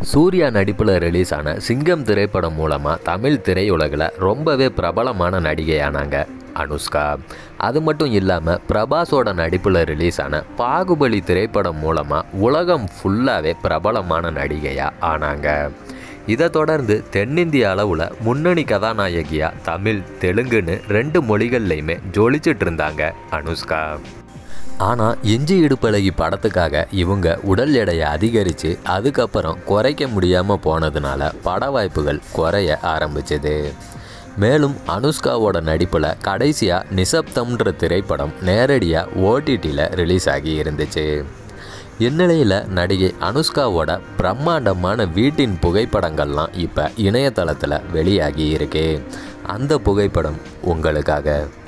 சூர்யா நடிப்பில் ரிலீஸ் ஆன சிங்கம் திரைப்படம் மூலமாக தமிழ் திரையுலகில் ரொம்பவே பிரபலமான நடிகையானாங்க அனுஷ்கா அது மட்டும் இல்லாமல் பிரபாஸோட நடிப்பில் ரிலீஸ் ஆன பாகுபலி திரைப்படம் மூலமாக உலகம் ஃபுல்லாகவே பிரபலமான நடிகையாக ஆனாங்க இதை தொடர்ந்து தென்னிந்திய அளவில் முன்னணி கதாநாயகியாக தமிழ் தெலுங்குன்னு ரெண்டு மொழிகள்லையுமே ஜொலிச்சிட்டு இருந்தாங்க அனுஷ்கா ஆனால் இஞ்சி இடுப்பழகி படத்துக்காக இவங்க உடல் எடையை அதிகரித்து அதுக்கப்புறம் குறைக்க முடியாமல் போனதுனால பட வாய்ப்புகள் குறைய ஆரம்பிச்சது மேலும் அனுஷ்காவோட நடிப்பில் கடைசியாக நிசப்தம்ன்ற திரைப்படம் நேரடியாக ஓடிடியில் ரிலீஸ் ஆகி இருந்துச்சு இந்நிலையில் நடிகை அனுஷ்காவோட பிரம்மாண்டமான வீட்டின் புகைப்படங்கள்லாம் இப்போ இணையதளத்தில் வெளியாகி இருக்கு அந்த புகைப்படம் உங்களுக்காக